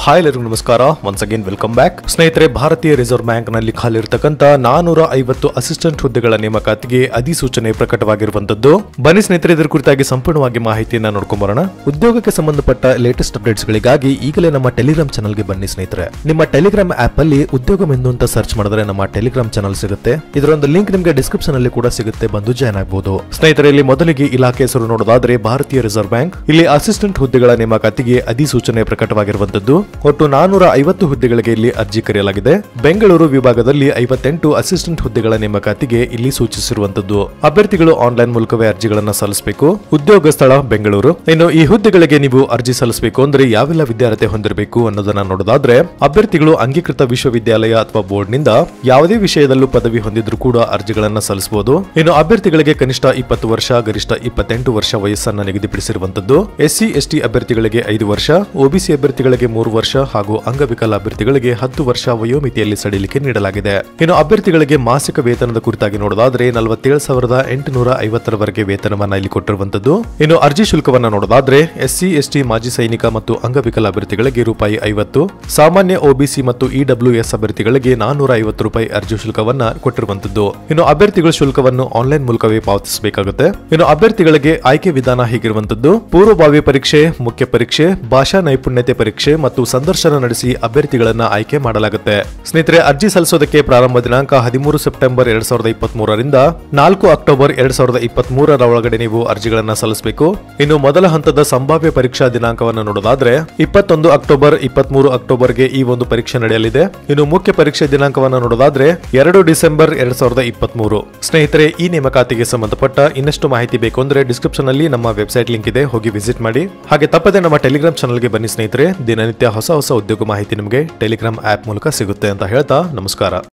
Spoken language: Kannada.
ಹಾಯ್ ಎಲ್ಲರಿಗೂ ನಮಸ್ಕಾರ ಒನ್ಸ್ ಅಗೇನ್ ವೆಲ್ಕಮ್ ಬ್ಯಾಕ್ ಸ್ನೇಹಿತರೆ ಭಾರತೀಯ ರಿಸರ್ವ್ ಬ್ಯಾಂಕ್ ನಲ್ಲಿ ಖಾಲಿರ್ತಕ್ಕಂತ ನಾನೂರ ಐವತ್ತು ಅಸಿಸ್ಟೆಂಟ್ ಹುದ್ದೆಗಳ ನೇಮಕಾತಿಗೆ ಅಧಿಸೂಚನೆ ಪ್ರಕಟವಾಗಿರುವಂತದ್ದು ಬನ್ನಿ ಸ್ನೇಹಿತರೆ ಇದರ ಕುರಿತಾಗಿ ಸಂಪೂರ್ಣವಾಗಿ ಮಾಹಿತಿಯನ್ನ ನೋಡ್ಕೊಂಬರೋಣ ಉದ್ಯೋಗಕ್ಕೆ ಸಂಬಂಧಪಟ್ಟ ಲೇಟೆಸ್ಟ್ ಅಪ್ಡೇಟ್ಸ್ ಗಳಿಗಾಗಿ ಈಗಲೇ ನಮ್ಮ ಟೆಲಿಗ್ರಾಮ್ ಚಾನಲ್ಗೆ ಬನ್ನಿ ಸ್ನೇಹಿತರೆ ನಿಮ್ಮ ಟೆಲಿಗ್ರಾಮ್ ಆಪ್ ಅಲ್ಲಿ ಉದ್ಯೋಗ ಮೆಂದು ಅಂತ ಸರ್ಚ್ ಮಾಡಿದ್ರೆ ನಮ್ಮ ಟೆಲಿಗ್ರಾಮ್ ಚಾನಲ್ ಸಿಗುತ್ತೆ ಇದರ ಒಂದು ಲಿಂಕ್ ನಿಮಗೆ ಡಿಸ್ಕ್ರಿಪ್ಷನ್ ಅಲ್ಲಿ ಕೂಡ ಸಿಗುತ್ತೆ ಬಂದು ಜಾಯ್ನ್ ಆಗಬಹುದು ಸ್ನೇಹಿತರೆ ಇಲ್ಲಿ ಮೊದಲಿಗೆ ಇಲಾಖೆ ಹೆಸರು ನೋಡೋದಾದ್ರೆ ಭಾರತೀಯ ರಿಸರ್ವ್ ಬ್ಯಾಂಕ್ ಇಲ್ಲಿ ಅಸಿಸ್ಟೆಂಟ್ ಹುದ್ದೆಗಳ ನೇಮಕಾತಿಗೆ ಅಧಿಸೂಚನೆ ಪ್ರಕಟವಾಗಿರುವಂತದ್ದು ಒಟ್ಟು ನಾನೂರ ಐವತ್ತು ಹುದ್ದೆಗಳಿಗೆ ಇಲ್ಲಿ ಅರ್ಜಿ ಕರೆಯಲಾಗಿದೆ ಬೆಂಗಳೂರು ವಿಭಾಗದಲ್ಲಿ ಐವತ್ತೆಂಟು ಅಸಿಸ್ಟೆಂಟ್ ಹುದ್ದೆಗಳ ನೇಮಕಾತಿಗೆ ಇಲ್ಲಿ ಸೂಚಿಸಿರುವಂತದ್ದು ಅಭ್ಯರ್ಥಿಗಳು ಆನ್ಲೈನ್ ಮೂಲಕವೇ ಅರ್ಜಿಗಳನ್ನ ಸಲ್ಲಿಸಬೇಕು ಉದ್ಯೋಗ ಸ್ಥಳ ಬೆಂಗಳೂರು ಇನ್ನು ಈ ಹುದ್ದೆಗಳಿಗೆ ನೀವು ಅರ್ಜಿ ಸಲ್ಲಿಸಬೇಕು ಅಂದ್ರೆ ಯಾವೆಲ್ಲ ವಿದ್ಯಾರ್ಥಿ ಹೊಂದಿರಬೇಕು ಅನ್ನೋದನ್ನ ನೋಡೋದಾದ್ರೆ ಅಭ್ಯರ್ಥಿಗಳು ಅಂಗೀಕೃತ ವಿಶ್ವವಿದ್ಯಾಲಯ ಅಥವಾ ಬೋರ್ಡ್ ನಿಂದ ಯಾವುದೇ ವಿಷಯದಲ್ಲೂ ಪದವಿ ಹೊಂದಿದ್ರು ಕೂಡ ಅರ್ಜಿಗಳನ್ನ ಸಲ್ಲಿಸಬಹುದು ಇನ್ನು ಅಭ್ಯರ್ಥಿಗಳಿಗೆ ಕನಿಷ್ಠ ಇಪ್ಪತ್ತು ವರ್ಷ ಗರಿಷ್ಠ ಇಪ್ಪತ್ತೆಂಟು ವರ್ಷ ವಯಸ್ಸನ್ನ ನಿಗದಿಪಡಿಸಿರುವಂತದ್ದು ಎಸ್ಸಿ ಎಸ್ಟಿ ಅಭ್ಯರ್ಥಿಗಳಿಗೆ ಐದು ವರ್ಷ ಒಬಿಸಿ ಅಭ್ಯರ್ಥಿಗಳಿಗೆ ಮೂರು ವರ್ಷ ಹಾಗೂ ಅಂಗವಿಕಲ ಅಭ್ಯರ್ಥಿಗಳಿಗೆ ಹತ್ತು ವರ್ಷ ವಯೋಮಿತಿಯಲ್ಲಿ ಸಡಿಲಿಕೆ ನೀಡಲಾಗಿದೆ ಇನ್ನು ಅಭ್ಯರ್ಥಿಗಳಿಗೆ ಮಾಸಿಕ ವೇತನದ ಕುರಿತಾಗಿ ನೋಡೋದಾದ್ರೆ ನಲವತ್ತೇಳು ಸಾವಿರದ ಎಂಟುನೂರ ಐವತ್ತರವರೆಗೆ ವೇತನವನ್ನ ಇಲ್ಲಿ ಕೊಟ್ಟಿರುವಂತದ್ದು ಇನ್ನು ಅರ್ಜಿ ಶುಲ್ಕವನ್ನ ನೋಡೋದಾದ್ರೆ ಎಸ್ಸಿ ಎಸ್ಟಿ ಮಾಜಿ ಸೈನಿಕ ಮತ್ತು ಅಂಗವಿಕಲ ಅಭ್ಯರ್ಥಿಗಳಿಗೆ ರೂಪಾಯಿ ಐವತ್ತು ಸಾಮಾನ್ಯ ಒಬಿಸಿ ಮತ್ತು ಇಡಬ್ಲ್ಯೂಎಸ್ ಅಭ್ಯರ್ಥಿಗಳಿಗೆ ನಾನೂರ ಐವತ್ತು ರೂಪಾಯಿ ಅರ್ಜಿ ಶುಲ್ಕವನ್ನ ಕೊಟ್ಟಿರುವಂತದ್ದು ಇನ್ನು ಅಭ್ಯರ್ಥಿಗಳ ಶುಲ್ಕವನ್ನು ಆನ್ಲೈನ್ ಮೂಲಕವೇ ಪಾವತಿಸಬೇಕಾಗುತ್ತೆ ಇನ್ನು ಅಭ್ಯರ್ಥಿಗಳಿಗೆ ಆಯ್ಕೆ ವಿಧಾನ ಹೀಗಿರುವಂತದ್ದು ಪೂರ್ವಭಾವಿ ಪರೀಕ್ಷೆ ಮುಖ್ಯ ಪರೀಕ್ಷೆ ಭಾಷಾ ನೈಪುಣ್ಯತೆ ಪರೀಕ್ಷೆ ಮತ್ತು ಸಂದರ್ಶನ ನಡೆಸಿ ಅಭ್ಯರ್ಥಿಗಳನ್ನ ಆಯ್ಕೆ ಮಾಡಲಾಗುತ್ತೆ ಸ್ನೇಹಿತರೆ ಅರ್ಜಿ ಸಲ್ಲಿಸೋದಕ್ಕೆ ಪ್ರಾರಂಭ ದಿನಾಂಕ ಹದಿಮೂರು ಸೆಪ್ಟೆಂಬರ್ ಎರಡ್ ಸಾವಿರದ ಇಪ್ಪತ್ತ್ ಮೂರರಿಂದ ನಾಲ್ಕು ಅಕ್ಟೋಬರ್ ಎರಡ್ ಸಾವಿರದ ಇಪ್ಪತ್ತ್ ಮೂರರ ಒಳಗಡೆ ನೀವು ಅರ್ಜಿಗಳನ್ನ ಸಲ್ಲಿಸಬೇಕು ಇನ್ನು ಮೊದಲ ಹಂತದ ಸಂಭಾವ್ಯ ಪರೀಕ್ಷಾ ದಿನಾಂಕವನ್ನು ನೋಡೋದಾದ್ರೆ ಇಪ್ಪತ್ತೊಂದು ಅಕ್ಟೋಬರ್ ಇಪ್ಪತ್ಮೂರು ಅಕ್ಟೋಬರ್ಗೆ ಈ ಒಂದು ಪರೀಕ್ಷೆ ನಡೆಯಲಿದೆ ಇನ್ನು ಮುಖ್ಯ ಪರೀಕ್ಷೆ ದಿನಾಂಕವನ್ನು ನೋಡೋದಾದ್ರೆ ಎರಡು ಡಿಸೆಂಬರ್ ಎರಡ್ ಸಾವಿರದ ಇಪ್ಪತ್ಮೂರು ಸ್ನೇಹಿತರೆ ಈ ನೇಮಕಾತಿಗೆ ಸಂಬಂಧಪಟ್ಟ ಇನ್ನಷ್ಟು ಮಾಹಿತಿ ಬೇಕು ಅಂದ್ರೆ ಡಿಸ್ಕ್ರಿಪ್ಷನ್ ಅಲ್ಲಿ ನಮ್ಮ ವೆಬ್ಸೈಟ್ ಲಿಂಕ್ ಇದೆ ಹೋಗಿ ವಿಸಿಟ್ ಮಾಡಿ ಹಾಗೆ ತಪ್ಪದೆ ನಮ್ಮ ಟೆಲಿಗ್ರಾಮ್ ಚಾನಲ್ಗೆ ಬನ್ನಿ ಸ್ನೇಹಿತರೆ ದಿನನಿತ್ಯ ಹೊಸ ಹೊಸ ಉದ್ಯೋಗ ಮಾಹಿತಿ ನಿಮಗೆ ಟೆಲಿಗ್ರಾಮ್ ಆಪ್ ಮೂಲಕ ಸಿಗುತ್ತೆ ಅಂತ ಹೇಳ್ತಾ ನಮಸ್ಕಾರ